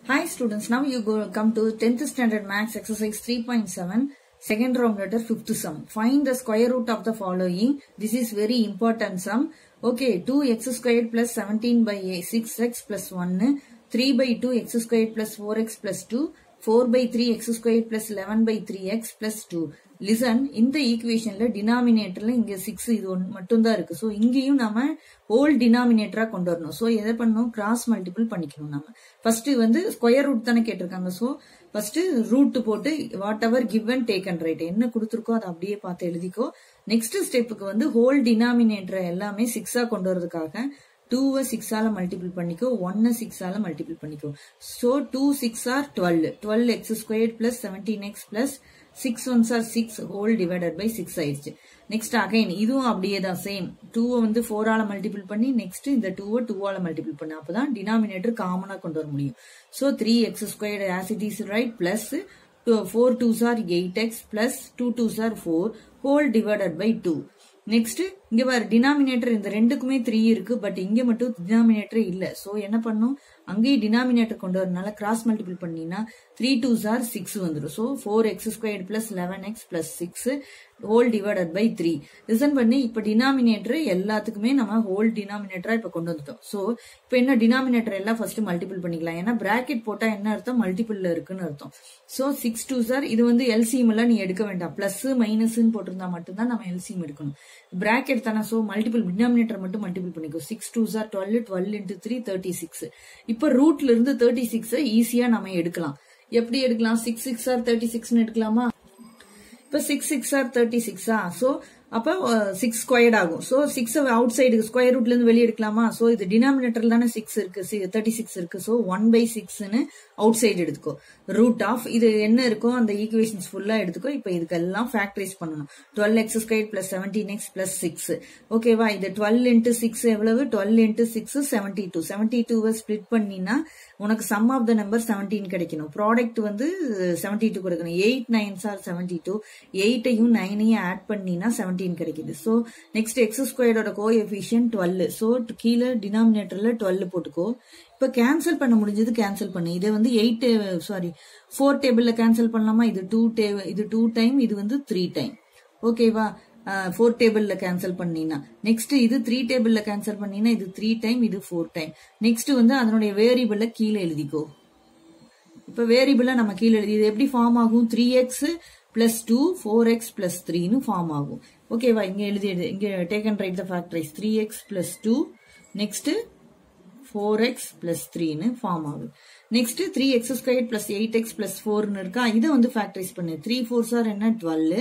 Hi students, now you go come to 10th standard maths exercise 3.7 second round letter fifth sum. Find the square root of the following. This is very important sum. Okay, 2x squared plus 17 by 6x plus 1, 3 by 2 x squared plus 4x plus 2, 4 by 3 x squared plus 11 by 3x plus 2. Listen இந்த ஈக்குவேஷன்ல டினாமினேட்டர்ல இங்க six இது ஒன்று மட்டும்தான் இருக்கு so இங்கேயும் நம்ம whole டினாமினேட்டரா கொண்டு வரணும் ஸோ எதை பண்ணணும் கிராஸ் மல்டிபிள் பண்ணிக்கணும் நம்ம ஃபர்ஸ்ட் வந்து ஸ்கொயர் ரூட் தானே கேட்டிருக்காங்க ஸோ ஃபர்ஸ்ட் ரூட் போட்டு whatever give and take and write என்ன கொடுத்துருக்கோ அதை அப்படியே பார்த்து எழுதிக்கோ நெக்ஸ்ட் ஸ்டெப்புக்கு வந்து ஹோல் டினாமினேட்டர் எல்லாமே சிக்ஸா கொண்டு வரதுக்காக டூவை சிக்ஸால மல்டிபிள் பண்ணிக்கோ ஒன்னு சிக்ஸால மல்டிபிள் பண்ணிக்கோ so two six are twelve twelve x square plus seventeen x plus six ones are six whole divided by six ஆயிடுச்சு நெக்ஸ்ட் அகைன் இதுவும் அப்படியே தான் சேம் டூவை வந்து ஃபோரால மல்டிபிள் பண்ணி நெக்ஸ்ட் இந்த டூவை டூவால மல்டிபிள் பண்ண அப்பதான் டினாமினேட்டர் காமனா கொண்டு வர முடியும் so three x square as it is write plus four twos are eight x plus two twos are four whole divided by two next இங்க பாரு டினாமினேட்டர் இந்த ரெண்டுக்குமே த்ரீ இருக்கு பட் இங்க மட்டும் டினாமினேட்டர் இல்ல சோ என்ன பண்ணும் அங்கேயும் டினாமினேட்டர் கொண்டு வரனால கிராஸ் மல்டிபிள் பண்ணினா த்ரீ டூ ஆர் சிக்ஸ் வந்துடும் so four x square plus eleven x plus six whole divided by three ரிசன் பண்ணி இப்ப டினாமினேட்டர் எல்லாத்துக்குமே நம்ம ஹோல் டினாமினேட்டரா இப்ப கொண்டு வந்துட்டோம் ஸோ இப்ப என்ன டினாமினேட்டர் எல்லாம் ஃபர்ஸ்ட் மல்டிபிள் பண்ணிக்கலாம் ஏன்னா பிராக்கெட் போட்டா என்ன அர்த்தம் மல்டிபிள்ல இருக்குன்னு அர்த்தம் ஸோ சிக்ஸ் டூ சார் இது வந்து எல்சிஎம் எல்லாம் நீ எடுக்க வேண்டாம் பிளஸ் மைனஸ்ன்னு போட்டிருந்தா மட்டும்தான் நம்ம எல்சிஎம் எடுக்கணும் பிராக்கெட் தானே ஸோ மல்டிபிள் டினாமினேட்டர் மட்டும் மல்டிபிள் பண்ணிக்கோ six two are twelve twelve into three thirty six இப்ப ரூட்ல இருந்து தேர்ட்டி சிக்ஸ் ஈஸியா நம்ம எடுக்கலாம் எப்படி எடுக்கலாம் சிக்ஸ் சிக்ஸ் ஆர் தேர்ட்டி சிக்ஸ்னு எடுக்கலாமா இப்ப சிக்ஸ் சிக்ஸ் ஆர் தேர்ட்டி சிக்ஸா சோ அப்ப சிக்ஸ் ஸ்கொயர்ட் ஆகும் so six outside square ரூட்ல இருந்து வெளியே எடுக்கலாமா சோ இது டினாமினேட்டர்ல தானே சிக்ஸ் இருக்கு தேர்ட்டி சிக்ஸ் இருக்கு சோ ஒன் பை சிக்ஸ்னு அவுட் சைடு எடுத்துக்கோ ரூட் ஆஃப் இது என்ன இருக்கோ அந்த ஈக்குவேஷன்ஸ் ஃபுல்லா எடுத்துக்கோ இப்ப இதுக்கெல்லாம் ஃபேக்டரைஸ் பண்ணணும் twelve x square plus seventeen x plus six ஓகேவா இது டுவெல் இன்ட்டு சிக்ஸ் எவ்வளவு twelve into six seventy two seventy டூவை ஸ்பிளிட் பண்ணினா உனக்கு sum of the number seventeen கிடைக்கணும் ப்ராடக்ட் வந்து செவன்டி டூ கொடுக்கணும் eight nines are seventy two எயிட்டையும் நைனையும் ஆட் பண்ணினா செவன்டீன் கிடைக்குது ஸோ நெக்ஸ்ட் எக்ஸ் ஸ்கொயரோட கோ எஃபிஷியன் டுவெல் ஸோ கீழே டினாமினேட்டர்ல டுவெல் போட்டுக்கோ இப்போ கேன்சல் பண்ண முடிஞ்சது கேன்சல் பண்ணு இதை வந்து எயிட் சாரி ஃபோர் டேபிள்ல கேன்சல் பண்ணலாமா இது டூ டே இது டூ டைம் இது வந்து த்ரீ டைம் ஓகேவா ஃபோர் டேபிள்ல கேன்சல் பண்ணினா நெக்ஸ்ட் இது த்ரீ டேபிள்ல கேன்சல் பண்ணினா இது த்ரீ டைம் இது ஃபோர் டைம் நெக்ஸ்ட் வந்து அதனுடைய வேரியபிள்ல கீழே எழுதிக்கோ இப்ப வேரியபிள நம்ம கீழே எழுதி இது எப்படி ஃபார்ம் ஆகும் three x plus two four x plus த்ரீன்னு ஃபார்ம் ஆகும் ஓகேவா இங்க எழுதி இங்க take and write the factorise three x plus two next four x plus த்ரீன்னு ஃபார்ம் ஆகுது next three x square plus eight x plus ஃபோர்னு இருக்கா இதை வந்து ஃபேக்டரைஸ் பண்ணு த்ரீ ஃபோர் சார் என்ன twelve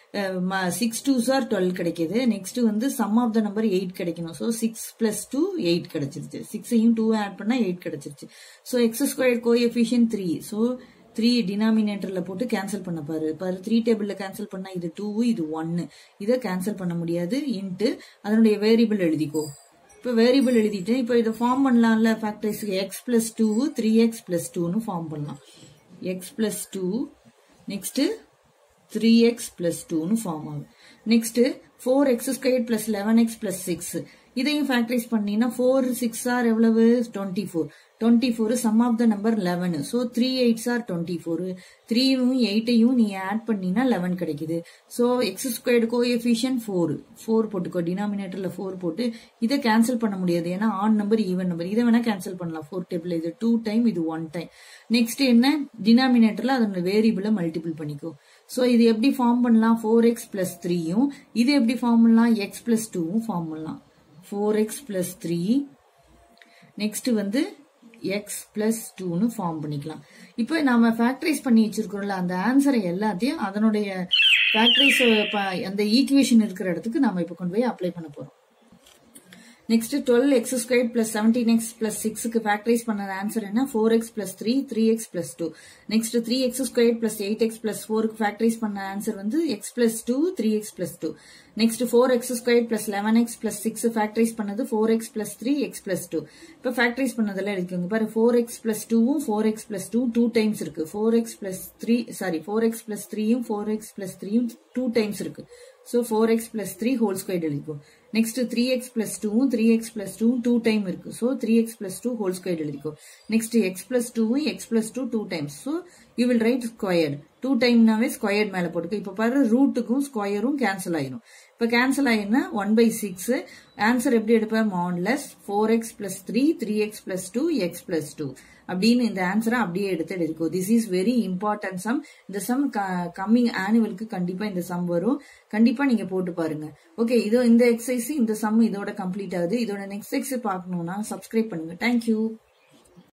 six two are twelve கிடைக்குது next வந்து sum of the number eight கிடைக்கணும் so six plus two eight கிடைச்சிருச்சு சிக்ஸையும் டூ ஆட் பண்ணா எயிட் கிடைச்சிருச்சு so x square coefficient three so three டினாமினேட்டர்ல போட்டு கேன்சல் பண்ண பாரு பாரு த்ரீ டேபிள்ல கேன்சல் பண்ணா இது டூ இது ஒன்னு இதை கேன்சல் பண்ண முடியாது இன்ட்டு அதனுடைய வேரியபிள் எழுதிக்கோ இப்போ வேரியபிள் எழுதிட்டு இப்போ இதை ஃபார்ம் பண்ணலாம்ல factorise x plus two three x plus டூன்னு ஃபார்ம் பண்ணலாம் x plus two next three x plus டூன்னு ஃபார்ம் ஆகும் next four x square plus eleven x plus six இதையும் ஃபேக்டரைஸ் பண்ணீங்கன்னா ஃபோர் சிக்ஸ் ஆர் எவ்வளவு twenty four twenty four sum of the number eleven so three eights are twenty four த்ரீயும் எயிட்டையும் நீ add பண்ணினா eleven கிடைக்குது so x squared coefficient four four போட்டுக்கோ டினாமினேட்டர்ல four போட்டு இதை கேன்சல் பண்ண முடியாது ஏன்னா ஆன் நம்பர் ஈவன் நம்பர் இதை வேணா கேன்சல் பண்ணலாம் ஃபோர் டேபிள் இது டூ டைம் இது ஒன் டைம் நெக்ஸ்ட் என்ன டினாமினேட்டர்ல அதோட வேரியபிளை மல்டிபிள் பண்ணிக்கோ ஸோ இது எப்படி ஃபார்ம் பண்ணலாம் ஃபோர் எக்ஸ் பிளஸ் த்ரீயும் இது எப்படி ஃபார்ம் பண்ணலாம் எக்ஸ் பிளஸ் டூவும் ஃபார்ம் பண்ணலாம் four x plus three next வந்து எக்ஸ் பிளஸ் டூன்னு ஃபார்ம் பண்ணிக்கலாம் இப்போ நாம ஃபேக்டரைஸ் பண்ணி வச்சிருக்கிறோம்ல அந்த ஆன்சரை எல்லாத்தையும் அதனுடைய ஃபேக்டரைஸ் அந்த ஈக்குவேஷன் இருக்கிற இடத்துக்கு நம்ம இப்போ கொண்டு போய் அப்ளை பண்ண போறோம் next twelve x square plus seventeen x plus சிக்ஸ்க்கு ஃபேக்டரைஸ் பண்ண ஆன்சர் என்ன four x plus three three x plus two next three x square plus eight x plus ஃபோருக்கு ஃபேக்டரைஸ் பண்ண ஆன்சர் வந்து x plus two three x plus two next four x square plus eleven x plus six factorise பண்ணது four x plus three x plus two இப்போ factorise பண்ணதெல்லாம் எடுத்துக்கோங்க பாரு four x plus டூவும் four x plus two two times இருக்கு four x plus three sorry four x plus த்ரீயும் four x plus த்ரீயும் two times இருக்கு so four x plus three whole square எழுதிக்கும் நெக்ஸ்ட் த்ரீ எக்ஸ் பிளஸ் டூவும் three x plus டூவும் two time இருக்கு so three x plus two whole square எழுதிக்கோ next x plus டூவும் x plus two two times so you will write squared two டைம்னாவே squared மேல போட்டுக்கோ இப்போ பாரு ரூட்டுக்கும் ஸ்கொயரும் கேன்சல் ஆயிரும் இப்போ கேன்சல் ஆயிருந்தா ஒன் பை சிக்ஸ் ஆன்சர் எப்படி எடுப்பேன் மான்லெஸ் four x plus three three x plus two x plus two அப்படின்னு இந்த ஆன்சரை அப்படியே எடுத்து எடுக்கும் this is very important sum இந்த சம் கம்மிங் ஆனுவலுக்கு கண்டிப்பா இந்த சம் வரும் கண்டிப்பா நீங்க போட்டு பாருங்க ஓகே இதோ இந்த எக்ஸசைஸ் இந்த சம் இதோட கம்ப்ளீட் ஆகுது இதோட நெக்ஸ்ட் எக்ஸசைஸ் பார்க்கணும்னா சப்ஸ்கிரைப் பண்ணுங்க தேங்க்யூ